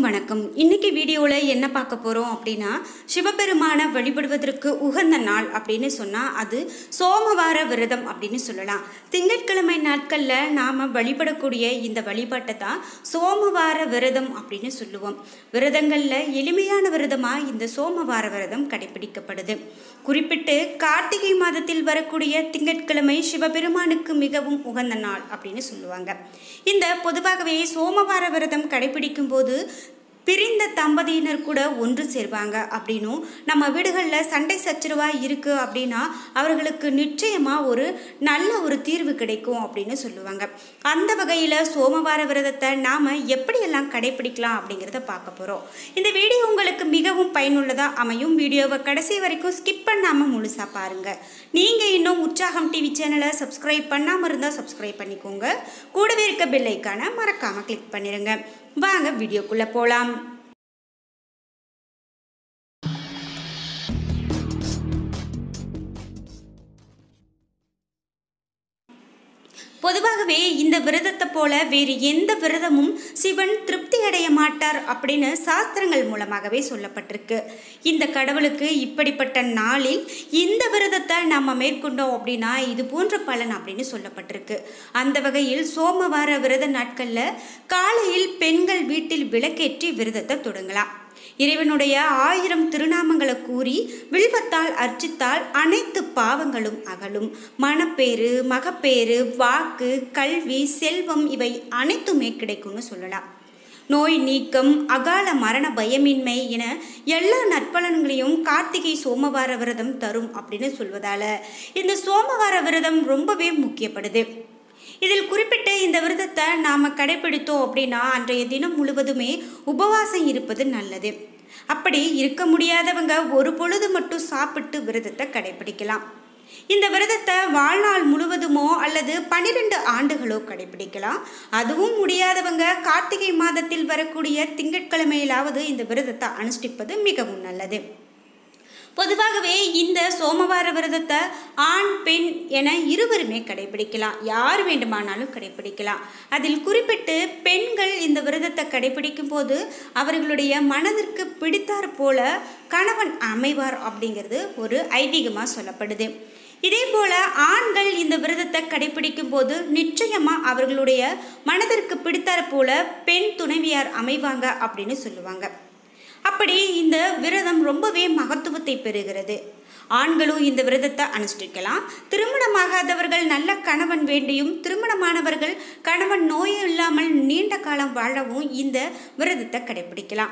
வணக்கம் இன்னைக்கு வீடியோவில் என்ன பார்க்க போகிறோம் அப்படின்னா சிவபெருமானை வழிபடுவதற்கு உகந்த நாள் அப்படின்னு சொன்னால் அது சோமவார விரதம் அப்படின்னு சொல்லலாம் திங்கட்கிழமை நாட்களில் நாம் வழிபடக்கூடிய இந்த வழிபாட்டை தான் சோமவார விரதம் அப்படின்னு சொல்லுவோம் விரதங்களில் எளிமையான விரதமாக இந்த சோமவார விரதம் கடைபிடிக்கப்படுது குறிப்பிட்டு கார்த்திகை மாதத்தில் வரக்கூடிய திங்கட்கிழமை சிவபெருமானுக்கு மிகவும் உகந்த நாள் அப்படின்னு சொல்லுவாங்க இந்த பொதுவாகவே சோமவார விரதம் கடைபிடிக்கும் போது பிரிந்த தம்பதியினர் கூட ஒன்று சேர்வாங்க அப்படின்னும் நம்ம வீடுகளில் சண்டை சச்சரவாக இருக்குது அப்படின்னா அவர்களுக்கு நிச்சயமாக ஒரு நல்ல ஒரு தீர்வு கிடைக்கும் அப்படின்னு சொல்லுவாங்க அந்த வகையில் சோமவார விரதத்தை நாம் எப்படியெல்லாம் கடைபிடிக்கலாம் அப்படிங்கிறத பார்க்க போகிறோம் இந்த வீடியோ உங்களுக்கு மிகவும் பயனுள்ளதாக அமையும் வீடியோவை கடைசி வரைக்கும் ஸ்கிப் பண்ணாமல் முழுசாக பாருங்கள் நீங்கள் இன்னும் உற்சாகம் டிவி சேனலை சப்ஸ்கிரைப் பண்ணாமல் இருந்தால் சப்ஸ்கிரைப் பண்ணிக்கோங்க கூடவே இருக்க பெல் ஐக்கானை மறக்காமல் கிளிக் பண்ணிடுங்க வாங்க வீடியோக்குள்ளே போகலாம் பொதுவாகவே இந்த விரதத்தை போல வேறு எந்த விரதமும் சிவன் திருப்தி அடைய மாட்டார் அப்படின்னு சாஸ்திரங்கள் மூலமாகவே சொல்லப்பட்டிருக்கு இந்த கடவுளுக்கு இப்படிப்பட்ட நாளில் இந்த விரதத்தை நம்ம மேற்கொண்டோம் அப்படின்னா இது போன்ற பலன் அப்படின்னு சொல்லப்பட்டிருக்கு அந்த வகையில் சோமவார விரத நாட்களில் காலையில் பெண்கள் வீட்டில் விளக்கேற்றி விரதத்தை தொடங்கலாம் இறைவனுடைய ஆயிரம் திருநாமங்களை கூறி வில்வத்தால் அர்ச்சித்தால் அனைத்து பாவங்களும் அகலும் மனப்பேறு மகப்பேறு வாக்கு கல்வி செல்வம் இவை அனைத்துமே கிடைக்கும்னு சொல்லலாம் நோய் நீக்கம் அகால மரண பயமின்மை என எல்லா நற்பலன்களையும் கார்த்திகை சோமவார விரதம் தரும் அப்படின்னு சொல்வதால இந்த சோமவார விரதம் ரொம்பவே முக்கியப்படுது இதில் குறிப்பிட்ட இந்த விரதத்தை நாம் கடைபிடித்தோம் அப்படின்னா அன்றைய தினம் முழுவதுமே உபவாசம் இருப்பது நல்லது அப்படி இருக்க முடியாதவங்க ஒரு பொழுது மட்டும் சாப்பிட்டு விரதத்தை கடைபிடிக்கலாம் இந்த விரதத்தை வாழ்நாள் முழுவதுமோ அல்லது பன்னிரெண்டு ஆண்டுகளோ கடைபிடிக்கலாம் அதுவும் முடியாதவங்க கார்த்திகை மாதத்தில் வரக்கூடிய திங்கட்கிழமையிலாவது இந்த விரதத்தை அனுஷ்டிப்பது மிகவும் நல்லது பொதுவாகவே இந்த சோமவார விரதத்தை ஆண் பெண் என இருவருமே கடைபிடிக்கலாம் யார் வேண்டுமானாலும் கடைபிடிக்கலாம் அதில் குறிப்பிட்டு பெண்கள் இந்த விரதத்தை கடைபிடிக்கும் போது அவர்களுடைய மனதிற்கு பிடித்தாற் போல கணவன் அமைவார் அப்படிங்கிறது ஒரு ஐதீகமாக சொல்லப்படுது இதே போல ஆண்கள் இந்த விரதத்தை கடைபிடிக்கும் போது நிச்சயமாக அவர்களுடைய மனதிற்கு பிடித்தாற் போல பெண் துணைவியார் அமைவாங்க அப்படின்னு சொல்லுவாங்க அப்படி இந்த விரதம் ரொம்பவே மகத்துவத்தை பெறுகிறது ஆண்களும் இந்த விரதத்தை அனுஷ்டிக்கலாம் திருமணமாகாதவர்கள் நல்ல கணவன் வேண்டியும் திருமணமானவர்கள் கணவன் நோய் இல்லாமல் நீண்ட காலம் வாழவும் இந்த விரதத்தை கடைபிடிக்கலாம்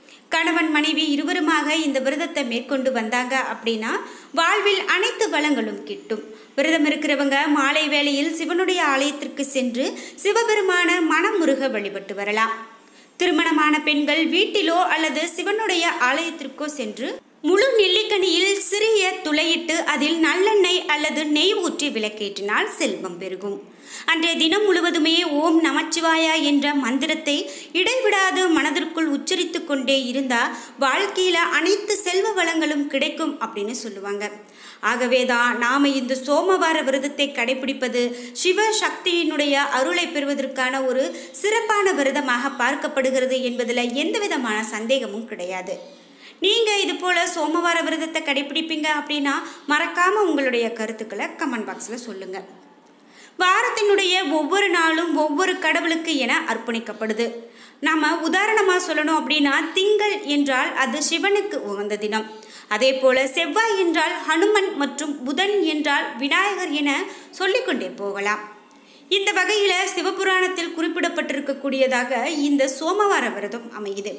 கணவன் மனைவி இருவருமாக இந்த விரதத்தை மேற்கொண்டு வந்தாங்க அப்படின்னா வாழ்வில் அனைத்து வளங்களும் கிட்டும் விரதம் இருக்கிறவங்க மாலை வேளையில் சிவனுடைய ஆலயத்திற்கு சென்று சிவபெருமான மனமுருக வழிபட்டு வரலாம் திருமணமான பெண்கள் வீட்டிலோ அல்லது சிவனுடைய ஆலயத்திற்கோ சென்று முழு நெல்லிக்கனியில் சிறிய துளையிட்டு அதில் நல்லெண்ணெய் அல்லது நெய் ஊற்றி விளக்கேற்றினால் செல்வம் பெருகும் அன்றைய தினம் முழுவதுமே ஓம் நமச்சிவாயா என்ற மந்திரத்தை இடைவிடாது மனதிற்குள் உச்சரித்து கொண்டே இருந்தால் வாழ்க்கையில் அனைத்து செல்வ வளங்களும் கிடைக்கும் அப்படின்னு சொல்லுவாங்க ஆகவே தான் நாம் இந்த சோமவார விரதத்தை கடைபிடிப்பது சிவ சக்தியினுடைய அருளை பெறுவதற்கான ஒரு சிறப்பான விரதமாக பார்க்கப்படுகிறது என்பதில் எந்த விதமான சந்தேகமும் கிடையாது நீங்கள் இது போல் சோமவார விரதத்தை கடைபிடிப்பீங்க அப்படின்னா மறக்காமல் உங்களுடைய கருத்துக்களை கமெண்ட் பாக்ஸில் சொல்லுங்கள் வாரத்தினுடைய ஒவ்வொரு நாளும் ஒவ்வொரு கடவுளுக்கு என அர்ப்பணிக்கப்படுது நாம் உதாரணமாக சொல்லணும் அப்படின்னா திங்கள் என்றால் அது சிவனுக்கு உகந்த தினம் அதே போல செவ்வாய் என்றால் ஹனுமன் மற்றும் புதன் என்றால் விநாயகர் என சொல்லிக்கொண்டே போகலாம் இந்த வகையில் சிவபுராணத்தில் குறிப்பிடப்பட்டிருக்கக்கூடியதாக இந்த சோமவார விரதம் அமையுது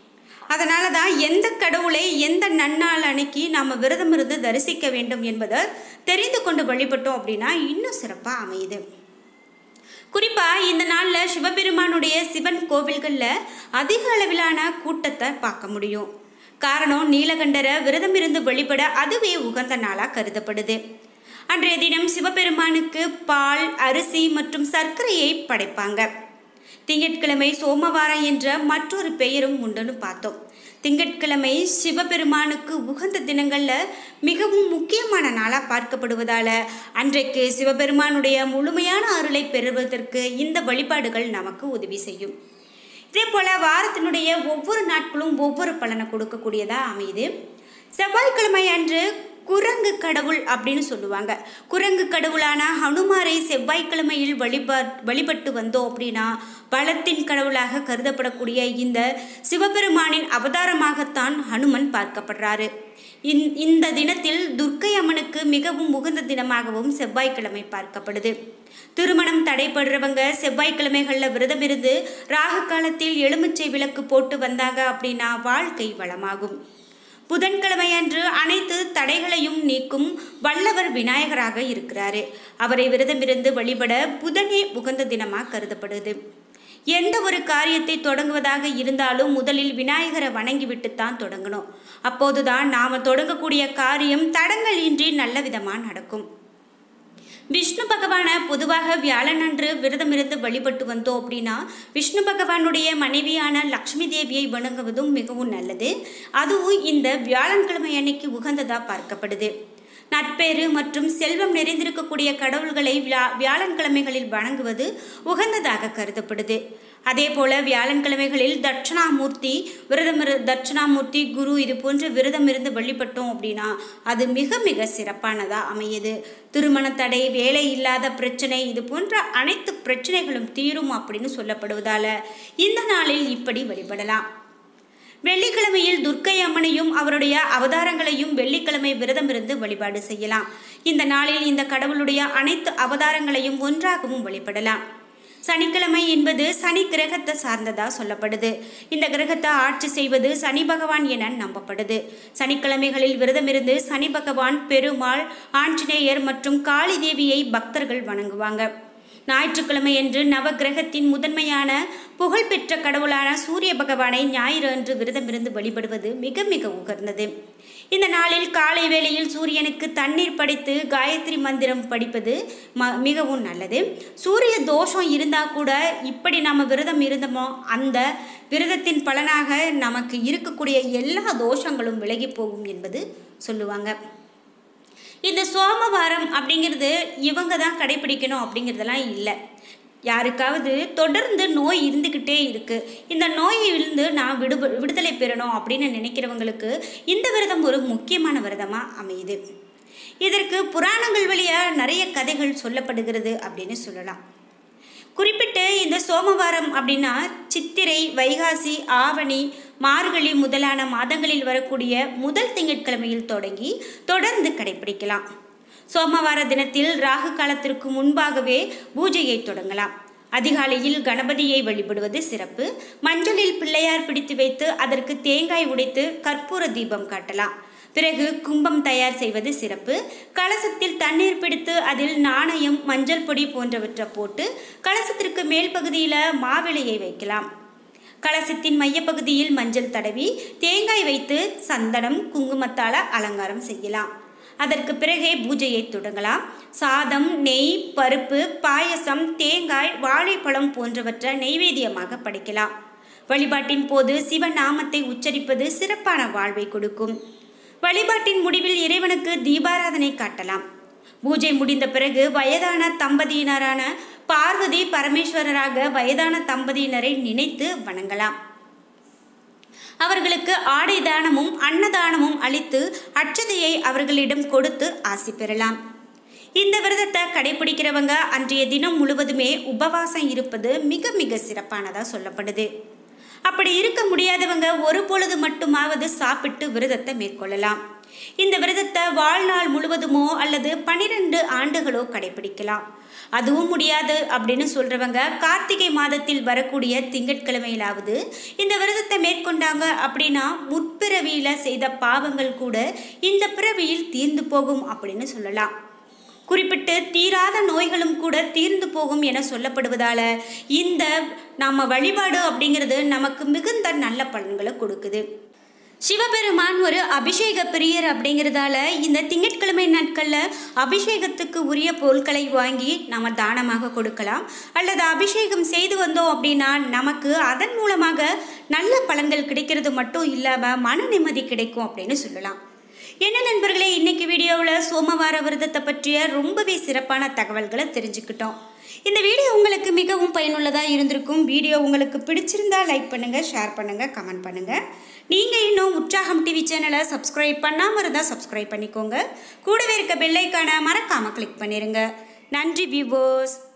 அதனால தான் எந்த கடவுளை எந்த நன்னாள் அன்னைக்கு நாம் விரதம் இருந்து தரிசிக்க வேண்டும் என்பதை தெரிந்து கொண்டு வழிபட்டோம் அப்படின்னா இன்னும் சிறப்பாக அமையுது குறிப்பாக இந்த நாளில் சிவபெருமானுடைய சிவன் கோவில்களில் அதிக அளவிலான கூட்டத்தை பார்க்க முடியும் காரணம் நீலகண்டரை விரதம் இருந்து வழிபட அதுவே உகந்த நாளாக கருதப்படுது அன்றைய தினம் சிவபெருமானுக்கு பால் அரிசி மற்றும் சர்க்கரையை படைப்பாங்க திங்கட்கிழமை சோமவாரம் என்ற மற்றொரு பெயரும் உண்டுன்னு பார்த்தோம் திங்கட்கிழமை சிவபெருமானுக்கு உகந்த தினங்களில் மிகவும் முக்கியமான நாளாக பார்க்கப்படுவதால் அன்றைக்கு சிவபெருமானுடைய முழுமையான அருளை பெறுவதற்கு இந்த வழிபாடுகள் நமக்கு உதவி செய்யும் இதே போல் வாரத்தினுடைய ஒவ்வொரு நாட்களும் ஒவ்வொரு பலனை கொடுக்கக்கூடியதாக அமையுது செவ்வாய்க்கிழமை அன்று குரங்கு கடவுள் அப்படின்னு சொல்லுவாங்க குரங்கு கடவுளான ஹனுமாரை செவ்வாய்க்கிழமையில் வழிபா வழிபட்டு வந்தோம் அப்படின்னா பலத்தின் கடவுளாக கருதப்படக்கூடிய இந்த சிவபெருமானின் அவதாரமாகத்தான் ஹனுமன் பார்க்கப்படுறாரு இந் இந்த தினத்தில் துர்க்கை அம்மனுக்கு மிகவும் உகந்த தினமாகவும் செவ்வாய்க்கிழமை பார்க்கப்படுது திருமணம் தடைபடுறவங்க செவ்வாய்க்கிழமைகளில் விரதம் இருந்து ராகு காலத்தில் எலுமிச்சை விளக்கு போட்டு வந்தாங்க அப்படின்னா வாழ்க்கை வளமாகும் புதன்கிழமை அன்று அனைத்து தடைகளையும் நீக்கும் வல்லவர் விநாயகராக இருக்கிறாரு அவரை விரதமிருந்து வழிபட புதனே உகந்த தினமாக கருதப்படுது எந்த ஒரு காரியத்தை தொடங்குவதாக இருந்தாலும் முதலில் விநாயகரை வணங்கிவிட்டுத்தான் தொடங்கணும் அப்போதுதான் நாம் தொடங்கக்கூடிய காரியம் தடங்கள் இன்றி நல்ல விதமாக நடக்கும் விஷ்ணு பகவானை பொதுவாக வியாழன் அன்று விரதமிருந்து வழிபட்டு வந்தோம் அப்படின்னா விஷ்ணு பகவானுடைய மனைவியான லக்ஷ்மி தேவியை வணங்குவதும் மிகவும் நல்லது அதுவும் இந்த வியாழன்கிழமை அன்னைக்கு உகந்ததாக பார்க்கப்படுது நட்பேறு மற்றும் செல்வம் நிறைந்திருக்கக்கூடிய கடவுள்களை வியா வியாழன்கிழமைகளில் வணங்குவது உகந்ததாக கருதப்படுது அதே போல வியாழன்கிழமைகளில் தட்சிணாமூர்த்தி விரதம் இரு தட்சிணாமூர்த்தி குரு இது போன்ற விரதம் இருந்து வழிபட்டோம் அப்படின்னா அது மிக மிக சிறப்பானதாக அமையுது திருமண தடை வேலை இல்லாத பிரச்சனை இது போன்ற அனைத்து பிரச்சனைகளும் தீரும் அப்படின்னு சொல்லப்படுவதால இந்த நாளில் இப்படி வழிபடலாம் வெள்ளிக்கிழமையில் துர்க்கை அம்மனையும் அவருடைய அவதாரங்களையும் வெள்ளிக்கிழமை விரதம் இருந்து வழிபாடு செய்யலாம் இந்த நாளில் இந்த கடவுளுடைய அனைத்து அவதாரங்களையும் ஒன்றாகவும் வழிபடலாம் சனிக்கிழமை என்பது சனி கிரகத்தை சார்ந்ததா சொல்லப்படுது இந்த கிரகத்தை ஆட்சி செய்வது சனி பகவான் என நம்பப்படுது சனிக்கிழமைகளில் விரதமிருந்து சனி பகவான் பெருமாள் ஆஞ்சநேயர் மற்றும் காளி தேவியை பக்தர்கள் வணங்குவாங்க ஞாயிற்றுக்கிழமை என்று நவ கிரகத்தின் முதன்மையான புகழ்பெற்ற கடவுளான சூரிய பகவானை ஞாயிறு அன்று விரதமிருந்து வழிபடுவது மிக மிக உகர்ந்தது இந்த நாளில் காலை வேளையில் சூரியனுக்கு தண்ணீர் படைத்து காயத்ரி மந்திரம் படிப்பது ம மிகவும் நல்லது சூரிய தோஷம் இருந்தால் கூட இப்படி நம்ம விரதம் இருந்தோமோ அந்த விரதத்தின் பலனாக நமக்கு இருக்கக்கூடிய எல்லா தோஷங்களும் விலகி போகும் என்பது சொல்லுவாங்க இந்த சோமவாரம் அப்படிங்கிறது இவங்க தான் கடைபிடிக்கணும் அப்படிங்கிறதெல்லாம் இல்லை யாருக்காவது தொடர்ந்து நோய் இருந்துக்கிட்டே இருக்குது இந்த நோயிலிருந்து நான் விடுப விடுதலை பெறணும் அப்படின்னு நினைக்கிறவங்களுக்கு இந்த விரதம் ஒரு முக்கியமான விரதமாக அமையுது இதற்கு புராணங்கள் வழியாக நிறைய கதைகள் சொல்லப்படுகிறது அப்படின்னு சொல்லலாம் குறிப்பிட்டு இந்த சோமவாரம் அப்படின்னா சித்திரை வைகாசி ஆவணி மார்கழி முதலான மாதங்களில் வரக்கூடிய முதல் திங்கட்கிழமையில் தொடங்கி தொடர்ந்து கடைபிடிக்கலாம் சோமவார தினத்தில் ராகு காலத்திற்கு முன்பாகவே பூஜையை தொடங்கலாம் அதிகாலையில் கணபதியை வழிபடுவது சிறப்பு மஞ்சளில் பிள்ளையார் பிடித்து வைத்து அதற்கு தேங்காய் உடைத்து கற்பூர தீபம் காட்டலாம் பிறகு கும்பம் தயார் செய்வது சிறப்பு கலசத்தில் தண்ணீர் பிடித்து அதில் நாணயம் மஞ்சள் பொடி போன்றவற்றை போட்டு கலசத்திற்கு மேல் பகுதியில் மாவிளையை வைக்கலாம் கலசத்தின் மையப்பகுதியில் மஞ்சள் தடவி தேங்காய் வைத்து சந்தனம் குங்குமத்தால் அலங்காரம் செய்யலாம் அதற்கு பிறகே பூஜையை தொடங்கலாம் சாதம் நெய் பருப்பு பாயசம் தேங்காய் வாழைப்பழம் போன்றவற்றை நெய்வேத்தியமாக படைக்கலாம் வழிபாட்டின் போது சிவநாமத்தை உச்சரிப்பது சிறப்பான வாழ்வை கொடுக்கும் வழிபாட்டின் முடிவில் இறைவனுக்கு தீபாராதனை காட்டலாம் பூஜை முடிந்த பிறகு வயதான தம்பதியினரான பார்வதி பரமேஸ்வரராக வயதான தம்பதியினரை நினைத்து வணங்கலாம் அவர்களுக்கு ஆடை தானமும் அன்னதானமும் அளித்து அட்சதையை அவர்களிடம் கொடுத்து ஆசி பெறலாம் இந்த விரதத்தை கடைபிடிக்கிறவங்க அன்றைய தினம் முழுவதுமே உபவாசம் இருப்பது மிக மிக சிறப்பானதாக சொல்லப்படுது அப்படி இருக்க முடியாதவங்க ஒரு பொழுது மட்டுமாவது சாப்பிட்டு விரதத்தை மேற்கொள்ளலாம் இந்த விரதத்தை வாழ்நாள் முழுவதுமோ அல்லது பனிரெண்டு ஆண்டுகளோ கடைபிடிக்கலாம் அதுவும் முடியாது அப்படின்னு சொல்றவங்க கார்த்திகை மாதத்தில் வரக்கூடிய திங்கட்கிழமையிலாவது இந்த விரதத்தை மேற்கொண்டாங்க அப்படின்னா முற்பிறவியில செய்த பாவங்கள் கூட இந்த பிறவியில் தீர்ந்து போகும் அப்படின்னு சொல்லலாம் குறிப்பிட்டு தீராத நோய்களும் கூட தீர்ந்து போகும் என சொல்லப்படுவதால இந்த நம்ம வழிபாடு அப்படிங்கிறது நமக்கு மிகுந்த நல்ல பலன்களை கொடுக்குது சிவபெருமான் ஒரு அபிஷேக பிரியர் அப்படிங்கிறதால இந்த திங்கட்கிழமை நாட்களில் அபிஷேகத்துக்கு உரிய பொருட்களை வாங்கி நம்ம தானமாக கொடுக்கலாம் அல்லது அபிஷேகம் செய்து வந்தோம் அப்படின்னா நமக்கு அதன் மூலமாக நல்ல பலன்கள் கிடைக்கிறது மட்டும் இல்லாமல் மன நிம்மதி கிடைக்கும் அப்படின்னு சொல்லலாம் என்ன நண்பர்களே இன்னைக்கு வீடியோவில் சோமவார விரதத்தை பற்றிய ரொம்பவே சிறப்பான தகவல்களை தெரிஞ்சுக்கிட்டோம் இந்த வீடியோ உங்களுக்கு மிகவும் பயனுள்ளதாக இருந்திருக்கும் வீடியோ உங்களுக்கு பிடிச்சிருந்தா லைக் பண்ணுங்கள் ஷேர் பண்ணுங்கள் கமெண்ட் பண்ணுங்கள் நீங்கள் இன்னும் உற்சாகம் டிவி சேனலை சப்ஸ்கிரைப் பண்ணாமல் இருந்தால் சப்ஸ்கிரைப் பண்ணிக்கோங்க கூடவே இருக்க பெல்லைக்கான மறக்காமல் கிளிக் பண்ணிடுங்க நன்றி வியூவர்ஸ்